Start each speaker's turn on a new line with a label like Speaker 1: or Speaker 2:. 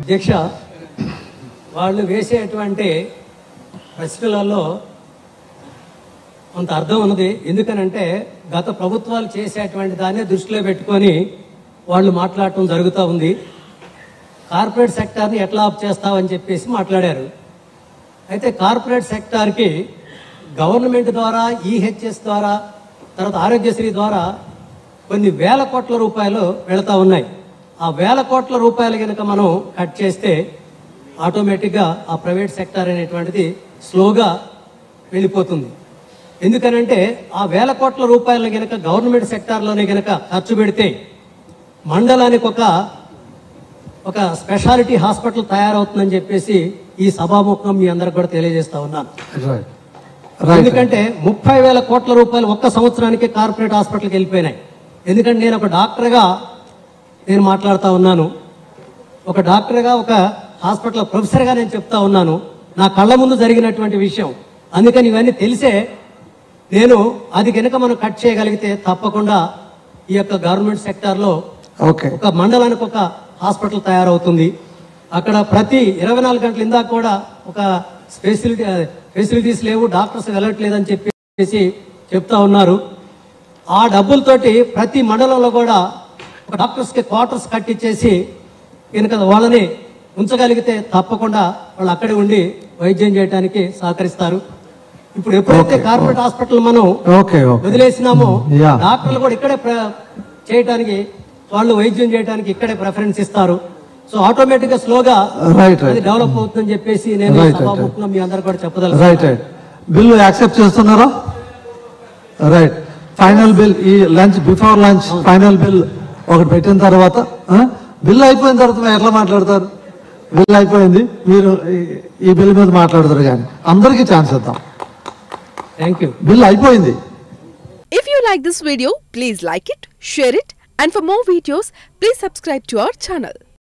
Speaker 1: అధ్యక్ష వాళ్ళు వేసేటువంటి ప్రశ్నలలో కొంత అర్థం ఉన్నది ఎందుకనంటే గత ప్రభుత్వాలు చేసేటువంటి దాన్ని దృష్టిలో పెట్టుకొని వాళ్ళు మాట్లాడటం జరుగుతూ ఉంది కార్పొరేట్ సెక్టార్ని ఎట్లా ఆప్ చేస్తామని చెప్పేసి మాట్లాడారు అయితే కార్పొరేట్ సెక్టార్కి గవర్నమెంట్ ద్వారా ఈహెచ్ఎస్ ద్వారా తర్వాత ఆరోగ్యశ్రీ ద్వారా కొన్ని వేల కోట్ల రూపాయలు వెళతా ఉన్నాయి ఆ వేల కోట్ల రూపాయలు కనుక మనం కట్ చేస్తే ఆటోమేటిక్గా ఆ ప్రైవేట్ సెక్టార్ అనేటువంటిది స్లోగా వెళ్ళిపోతుంది ఎందుకనంటే ఆ వేల కోట్ల రూపాయలను గనక గవర్నమెంట్ సెక్టార్లోనే గనక ఖర్చు పెడితే మండలానికి ఒక ఒక స్పెషాలిటీ హాస్పిటల్ తయారవుతుందని చెప్పేసి ఈ సభాముఖం మీ అందరికి కూడా తెలియజేస్తా ఉన్నాను
Speaker 2: రైట్ రైట్
Speaker 1: ఎందుకంటే ముప్పై వేల కోట్ల రూపాయలు ఒక్క సంవత్సరానికి కార్పొరేట్ హాస్పిటల్కి వెళ్ళిపోయినాయి ఎందుకంటే నేను ఒక డాక్టర్గా నేను మాట్లాడుతూ ఉన్నాను ఒక డాక్టర్గా ఒక హాస్పిటల్ ప్రొఫెసర్గా నేను చెప్తా ఉన్నాను నా కళ్ళ ముందు జరిగినటువంటి విషయం అందుకని ఇవన్నీ తెలిసే నేను అది కనుక మనం కట్ చేయగలిగితే తప్పకుండా ఈ యొక్క గవర్నమెంట్ సెక్టార్లో
Speaker 2: ఓకే
Speaker 1: ఒక మండలానికి ఒక హాస్పిటల్ తయారవుతుంది అక్కడ ప్రతి ఇరవై నాలుగు గంటల ఇందాక కూడా ఒక ఫెసిలిటీ ఫెసిలిటీస్ లేవు డాక్టర్స్ వెళ్ళట్లేదని చెప్పేసి చెప్తా ఉన్నారు ఆ డబ్బులతోటి ప్రతి మండలంలో కూడా ఒక డాక్టర్స్కి క్వార్టర్స్ కట్టించేసి కనుక వాళ్ళని ఉంచగలిగితే తప్పకుండా వాళ్ళు అక్కడే ఉండి వైద్యం చేయడానికి సహకరిస్తారు ఇప్పుడు ఎప్పుడైతే కార్పొరేట్ హాస్పిటల్ మనం
Speaker 2: ఓకే ఓకే
Speaker 1: వదిలేసినామో
Speaker 2: Yeah.
Speaker 1: డాక్టర్లు కూడా ఇక్కడే ప్ర- చేయడానికి వాళ్ళు వైద్యం చేయడానికి ఇక్కడే ప్రిఫరెన్స్ ఇస్తారు సో ఆటోమేటిక్ గా స్లోగా
Speaker 2: రైట్
Speaker 1: అది
Speaker 2: రైట్
Speaker 1: డెవలప్ అవుతుందని చెప్పేసి నేను
Speaker 2: Right, right,
Speaker 1: సభాముఖంగా మీ అందరు కూడా చెప్పదలుచు
Speaker 2: రైట్ రైట్ బిల్లు యాక్సెప్ట్ చేస్తున్నారా రైట్ ఫైనల్ బిల్ ఈ lunch before lunch final bill ఒకటి పెట్టిన తర్వాత బిల్ అయిపోయిన తర్వాత మీరు ఎట్లా మాట్లాడతారు బిల్ అయిపోయింది మీరు ఈ- ఈ బిల్ మీద మాట్లాడతారు కానీ అందరికీ ఛాన్స్ ఇద్దాం
Speaker 1: థ్యాంక్ యూ
Speaker 2: బిల్ అయిపోయింది
Speaker 3: If you like this video, please like it, share it, and for more videos, please subscribe to our channel.